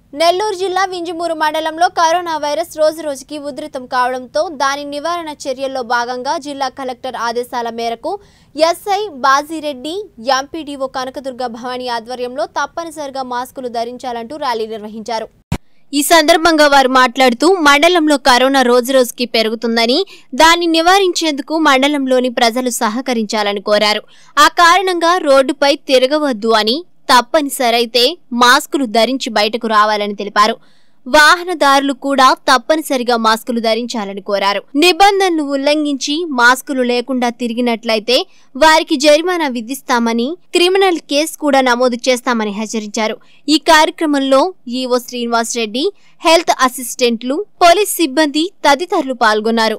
నెల్లూరు జిల్లా వింజమూరు మండలంలో corona virus రోజు రోజుకి ఉధృతం కావడంతో దాని నివారణ చర్యల్లో భాగంగా జిల్లా కలెక్టర్ ఆదేశాల మేరకు ఎస్ఐ బాజిరెడ్డి ఎంపీడీఓ కనకదుర్గ భవానీ ఆధ్వర్యంలో తప్పనిసరిగా మాస్కులు ధరించాలంటూ ర్యాలీ నిర్వహించారు ఈ సందర్భంగా వారు మాట్లాడుతూ మండలంలో కరోనా రోజురోజుకి పెరుగుతుందని దాన్ని నివారించేందుకు మండలంలోని ప్రజలు సహకరించాలని కోరారు ఆ కారణంగా రోడ్డుపై తిరగవద్దు అని తప్పనిసరైతే మాస్కులు ధరించి బయటకు రావాలని తెలిపారు వాహనదారులు కూడా తప్పనిసరిగా మాస్కులు ధరించాలని కోరారు నిబంధనలు ఉల్లంఘించి మాస్కులు లేకుండా తిరిగినట్లయితే వారికి జరిమానా విధిస్తామని క్రిమినల్ కేసు కూడా నమోదు చేస్తామని హెచ్చరించారు ఈ కార్యక్రమంలో ఈవో శ్రీనివాస్ రెడ్డి హెల్త్ అసిస్టెంట్లు పోలీస్ సిబ్బంది తదితరులు పాల్గొన్నారు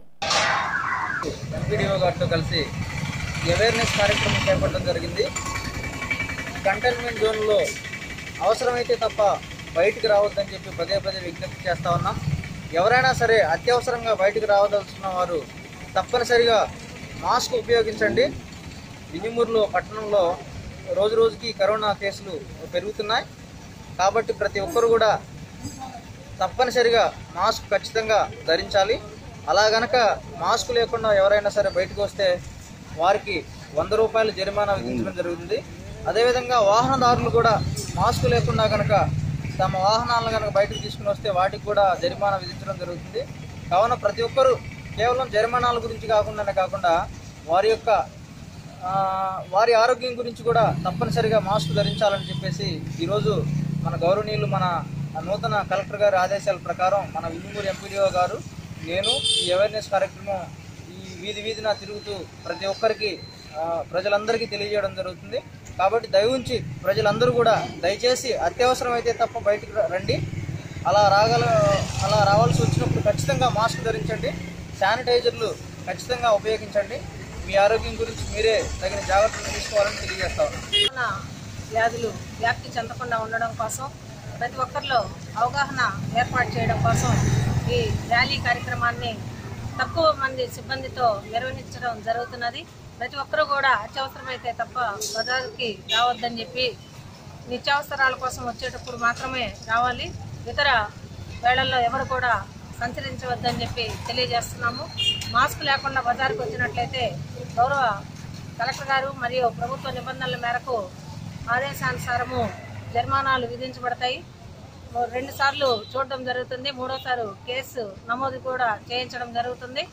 ఎంపీడీఓ గారితో కలిసి అవేర్నెస్ కార్యక్రమం చేపట్టడం జరిగింది కంటైన్మెంట్ జోన్లో అవసరమైతే తప్ప బయటికి రావద్దని చెప్పి పదే పదే విజ్ఞప్తి చేస్తా ఉన్నాం ఎవరైనా సరే అత్యవసరంగా బయటికి రావదలుచున్న వారు తప్పనిసరిగా మాస్క్ ఉపయోగించండి వినిమూరులో పట్టణంలో రోజు రోజుకి కరోనా కేసులు పెరుగుతున్నాయి కాబట్టి ప్రతి ఒక్కరు కూడా తప్పనిసరిగా మాస్క్ ఖచ్చితంగా ధరించాలి అలా గనక మాస్క్ లేకుండా ఎవరైనా సరే బయటకు వస్తే వారికి వంద రూపాయలు జరిమానా విధించడం జరుగుతుంది అదేవిధంగా వాహనదారులు కూడా మాస్క్ లేకుండా కనుక తమ వాహనాలను కనుక బయటకు తీసుకుని వస్తే వాటికి కూడా జరిమానా విధించడం జరుగుతుంది కావున ప్రతి ఒక్కరూ కేవలం జరిమానాల గురించి కాకుండానే కాకుండా వారి యొక్క ఆ, వారి ఆరోగ్యం గురించి కూడా తప్పనిసరిగా మాస్క్ ధరించాలని చెప్పేసి ఈరోజు మన గౌరవనీయులు మన నూతన కలెక్టర్ గారి ఆదేశాల ప్రకారం మన విల్లుమూరు ఎంపీడీఓ గారు నేను ఈ అవేర్నెస్ కార్యక్రమం ఈ వీధి వీధిన తిరుగుతూ ప్రతి ఒక్కరికి ఆ, ప్రజలందరికీ తెలియజేయడం జరుగుతుంది కాబట్టి దయవుంచి ప్రజలందరూ కూడా దయచేసి అత్యవసరం అయితే తప్ప బయటకు ర- రండి అలా రాగల అలా రావాల్సి వచ్చినప్పుడు ఖచ్చితంగా మాస్క్ ధరించండి శానిటైజర్లు ఖచ్చితంగా ఉపయోగించండి మీ ఆరోగ్యం గురించి మీరే తగిన జాగ్రత్తలు తీసుకోవాలని తెలియజేస్తా ఉన్నాను కరోనా వ్యాధులు వ్యాప్తి చెందకుండా ఉండడం కోసం ప్రతి ఒక్కరిలో అవగాహన ఏర్పాటు చేయడం కోసం ఈ ర్యాలీ కార్యక్రమాన్ని తక్కువ మంది సిబ్బందితో నిర్వహించడం జరుగుతున్నది ప్రతి ఒక్కరూ కూడా అత్యవసరమైతే తప్ప బజారుకి రావద్దని చెప్పి నిత్యావసరాల కోసం వచ్చేటప్పుడు మాత్రమే రావాలి ఇతర వేళల్లో ఎవరు కూడా సంచరించవద్దని చెప్పి తెలియజేస్తున్నాము మాస్క్ లేకుండా బజారుకు వచ్చినట్లయితే గౌరవ కలెక్టర్ గారు మరియు ప్రభుత్వ నిబంధనల మేరకు ఆదేశానుసారము జరిమానాలు విధించబడతాయి రెండు సార్లు చూడడం జరుగుతుంది మూడోసారి కేసు నమోదు కూడా చేయించడం జరుగుతుంది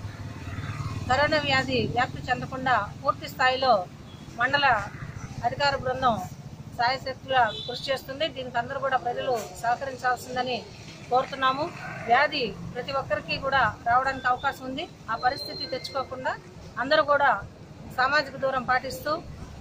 కరోనా వ్యాధి వ్యాప్తి చెందకుండా పూర్తి స్థాయిలో మండల అధికార బృందం సాయశక్తులా కృషి చేస్తుంది దీనికి అందరూ కూడా ప్రజలు సహకరించాల్సిందని కోరుతున్నాము వ్యాధి ప్రతి ఒక్కరికి కూడా రావడానికి అవకాశం ఉంది ఆ పరిస్థితి తెచ్చుకోకుండా అందరూ కూడా సామాజిక దూరం పాటిస్తూ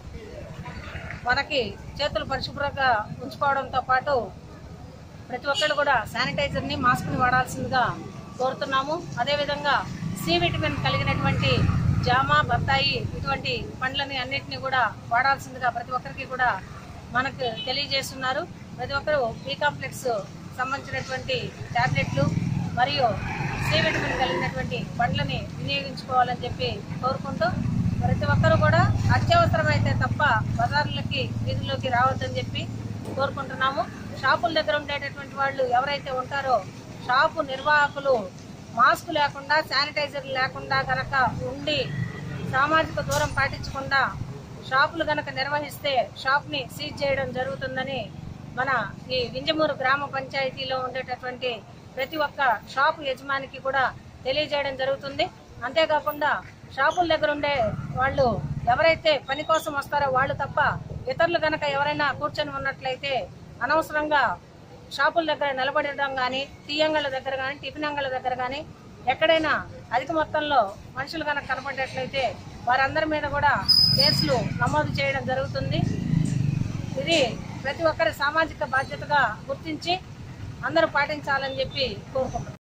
మనకి చేతులు పరిశుభ్రంగా ఉంచుకోవడంతో పాటు ప్రతి ఒక్కరు కూడా శానిటైజర్ని మాస్క్ని వాడాల్సిందిగా కోరుతున్నాము అదేవిధంగా సి విటమిన్ కలిగినటువంటి జామ బత్తాయి ఇటువంటి పండ్లని అన్నిటిని కూడా వాడాల్సిందిగా ప్రతి ఒక్కరికి కూడా మనకు తెలియజేస్తున్నారు ప్రతి ఒక్కరు బీ కాంప్లెక్స్ సంబంధించినటువంటి టాబ్లెట్లు మరియు సి విటమిన్ కలిగినటువంటి పండ్లని వినియోగించుకోవాలని చెప్పి కోరుకుంటూ ప్రతి ఒక్కరు కూడా అత్యవసరమైతే తప్ప బజార్లకి వీధుల్లోకి రావద్దని చెప్పి కోరుకుంటున్నాము షాపుల దగ్గర ఉండేటటువంటి వాళ్ళు ఎవరైతే ఉంటారో షాపు నిర్వాహకులు మాస్క్ లేకుండా శానిటైజర్ లేకుండా గనక ఉండి సామాజిక దూరం పాటించకుండా షాపులు గనక నిర్వహిస్తే షాప్ని సీజ్ చేయడం జరుగుతుందని మన ఈ వింజమూరు గ్రామ పంచాయతీలో ఉండేటటువంటి ప్రతి ఒక్క షాపు యజమానికి కూడా తెలియజేయడం జరుగుతుంది అంతేకాకుండా షాపుల దగ్గర ఉండే వాళ్ళు ఎవరైతే పని కోసం వస్తారో వాళ్ళు తప్ప ఇతరులు గనక ఎవరైనా కూర్చొని ఉన్నట్లయితే అనవసరంగా షాపుల దగ్గర నిలబడడం కానీ తీయంగళ్ళ దగ్గర కానీ టిఫిన్ అంగళ్ళ దగ్గర కానీ ఎక్కడైనా అధిక మొత్తంలో మనుషులు కనుక కనపడేట్లయితే వారందరి మీద కూడా కేసులు నమోదు చేయడం జరుగుతుంది ఇది ప్రతి ఒక్కరి సామాజిక బాధ్యతగా గుర్తించి అందరూ పాటించాలని చెప్పి కోరుకుంటున్నాం